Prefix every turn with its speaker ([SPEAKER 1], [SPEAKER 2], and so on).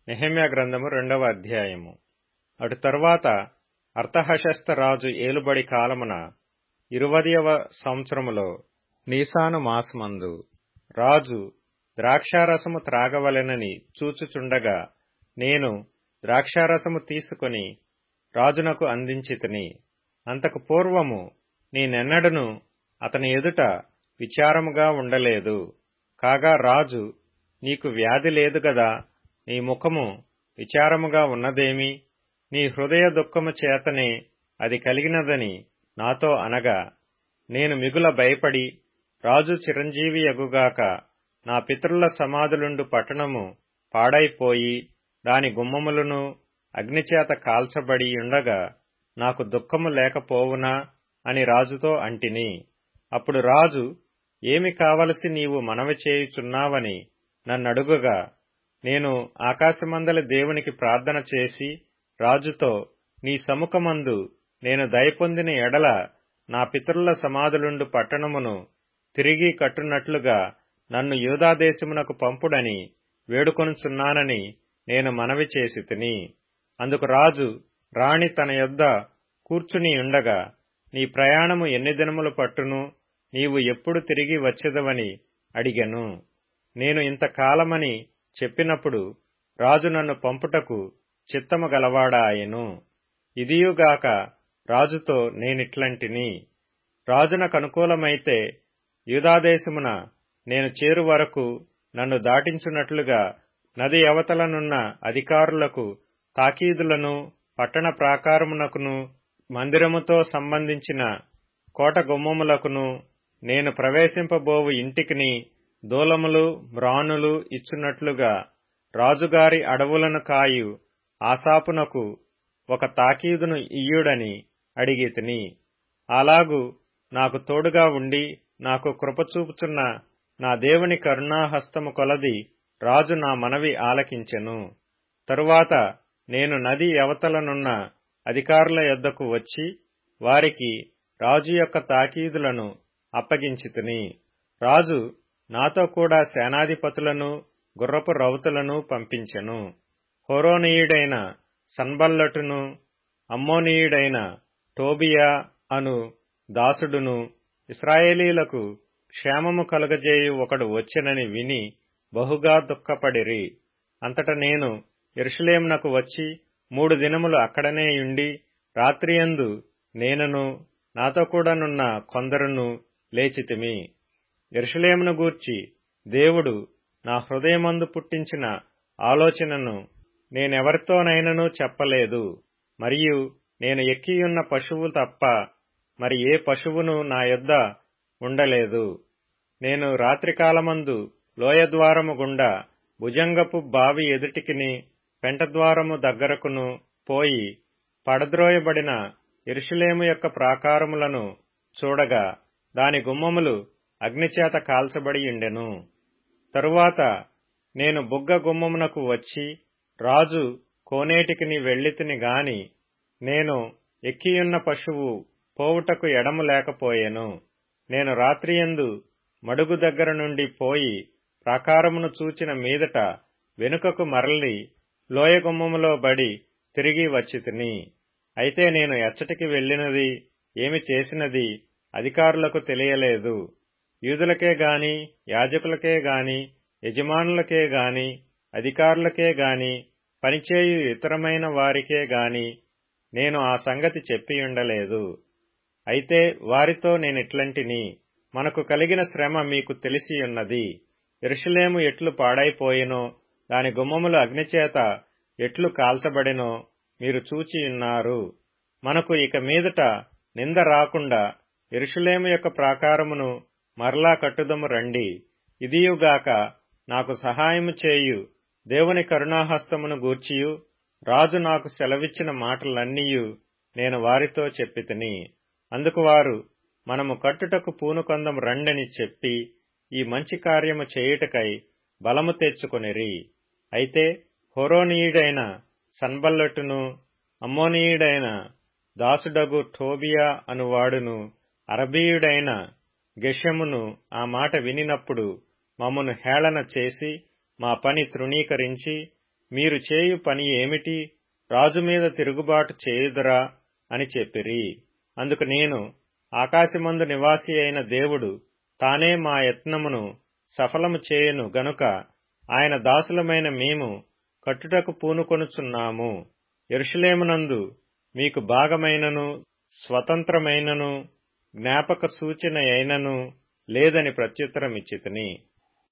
[SPEAKER 1] నెహెమ్యా గ్రంథము రెండవ అధ్యాయము అటు తరువాత అర్తహషస్త రాజు ఏలుబడి కాలమున ఇరువదియవ సంవత్సరములో నీసాను మాసమందు రాజు ద్రాక్షారసము త్రాగవలెనని చూచుచుండగా నేను ద్రాక్షారసము తీసుకొని రాజునకు అందించితిని అంతకు పూర్వము నేనెన్నడను అతని ఎదుట విచారముగా ఉండలేదు కాగా రాజు నీకు వ్యాధి లేదు గదా నీ ముఖము విచారముగా ఉన్నదేమి నీ హృదయ దుఃఖము చేతనే అది కలిగినదని నాతో అనగా నేను మిగుల భయపడి రాజు చిరంజీవి యగుగాక నా పితరుల సమాధులుండు పట్టణము పాడైపోయి దాని గుమ్మములను అగ్నిచేత కాల్చబడి ఉండగా నాకు దుఃఖము లేకపోవునా అని రాజుతో అంటిని అప్పుడు రాజు ఏమి కావలసి నీవు మనవి చేయుచున్నావని నన్నడుగుగా నేను ఆకాశమందలి దేవునికి ప్రార్థన చేసి రాజుతో నీ సముఖమందు నేను దయపొందిన ఎడల నా పితరుల సమాధులుండు పట్టణమును తిరిగి కట్టునట్లుగా నన్ను యూదాదేశమునకు పంపుడని వేడుకొనుచున్నానని నేను మనవి చేసి తిని అందుకు రాజు రాణి తన యొద్ద కూర్చుని ఉండగా నీ ప్రయాణము ఎన్ని దినములు పట్టును నీవు ఎప్పుడు తిరిగి వచ్చేదవని అడిగెను నేను ఇంతకాలమని చెప్పినప్పుడు రాజు నన్ను పంపుటకు చిత్తము గలవాడాయెను ఇదియుగాక రాజుతో నేనిట్లంటిని రాజునకనుకూలమైతే యూదాదేశమున నేను చేరు వరకు నన్ను దాటించున్నట్లుగా నది అవతలనున్న అధికారులకు తాకీదులను పట్టణ ప్రాకారమునకును మందిరముతో సంబంధించిన కోట గుమ్మములకును నేను ప్రవేశింపబోవు ఇంటికిని దూలములు మ్రానులు ఇచ్చున్నట్లుగా రాజుగారి అడవులను కాయు ఆసాపునకు ఒక తాకీదును ఇయ్యుడని అడిగితిని అలాగు నాకు తోడుగా ఉండి నాకు కృపచూపుచున్న నా దేవుని కరుణాహస్తము కొలది రాజు నా మనవి ఆలకించెను తరువాత నేను నది అవతలనున్న అధికారుల యొద్దకు వచ్చి వారికి రాజు యొక్క తాకీదులను అప్పగించితిని రాజు నాతో కూడా సేనాధిపతులను గుర్రపు రౌతులను పంపించెను హోరోనీయుడైన సన్బల్లటును అమ్మోనీయుడైన టోబియా అను దాసుడును ఇస్రాయేలీలకు క్షేమము కలుగజేయు ఒకడు వచ్చెనని విని బహుగా దుఃఖపడిరి అంతట నేను ఎరుషలేమునకు వచ్చి మూడు దినములు అక్కడనే ఉండి రాత్రియందు నేనును నాతో కూడానున్న కొందరును లేచితిమి ఎరుషలేమును గూర్చి దేవుడు నా హృదయమందు పుట్టించిన ఆలోచనను నేనెవరితోనైనను చెప్పలేదు మరియు నేను ఎక్కియున్న పశువు తప్ప మరి ఏ పశువును నా యొద్ద ఉండలేదు నేను రాత్రికాలమందు లోయద్వారము గుండా భుజంగపు బావి ఎదుటికిని పెంటద్వారము దగ్గరకును పోయి పడద్రోయబడిన ఇరుషులేము యొక్క ప్రాకారములను చూడగా దాని గుమ్మములు అగ్నిచేత కాల్చబడి ఉండెను తరువాత నేను బుగ్గ గుమ్మమునకు వచ్చి రాజు కోనేటికిని వెళ్లితిని గాని నేను ఎక్కియున్న పశువు పోవుటకు ఎడము లేకపోయెను నేను రాత్రియందు మడుగు దగ్గర నుండి పోయి ప్రాకారమును చూచిన మీదట వెనుకకు మరలి లోయగుమ్మములో బడి తిరిగి వచ్చితిని అయితే నేను ఎచ్చటికి వెళ్లినది ఏమి చేసినది అధికారులకు తెలియలేదు యూదులకే గాని యాజకులకే గాని యజమానులకే గాని అధికారులకే గాని పనిచేయు ఇతరమైన వారికే గాని నేను ఆ సంగతి చెప్పియుండలేదు అయితే వారితో నేనిట్లంటిని మనకు కలిగిన శ్రమ మీకు తెలిసియున్నది ఎరుషలేము ఎట్లు పాడైపోయినో దాని గుమ్మములు అగ్నిచేత ఎట్లు కాల్చబడినో మీరు చూచియున్నారు మనకు ఇక మీదట నింద రాకుండా ఎరుషలేము యొక్క ప్రాకారమును మరలా కట్టుదము రండి ఇదియుగాక నాకు సహాయము చేయు దేవుని కరుణాహస్తమును గూర్చియు రాజు నాకు సెలవిచ్చిన మాటలన్నీయు నేను వారితో చెప్పితిని అందుకు వారు మనము కట్టుటకు పూనుకొందం రండని చెప్పి ఈ మంచి కార్యము చేయుటకై బలము తెచ్చుకొనిరి అయితే హోరోనీయుడైన సన్బల్లటును అమ్మోనీయుడైన దాసుడగు టోబియా అనువాడును అరబీయుడైన గెషమును ఆ మాట వినినప్పుడు మమ్మను హేళన చేసి మా పని తృణీకరించి మీరు చేయు పని ఏమిటి రాజు మీద తిరుగుబాటు చేయుదురా అని చెప్పిరి అందుకు నేను ఆకాశమందు నివాసి అయిన దేవుడు తానే మా యత్నమును సఫలము చేయును గనుక ఆయన దాసులమైన మేము కట్టుటకు పూనుకొనుచున్నాము ఎరుషలేమునందు మీకు భాగమైనను స్వతంత్రమైనను జ్ఞాపక సూచన అయినను లేదని ప్రత్యుత్తరమిచ్చితిని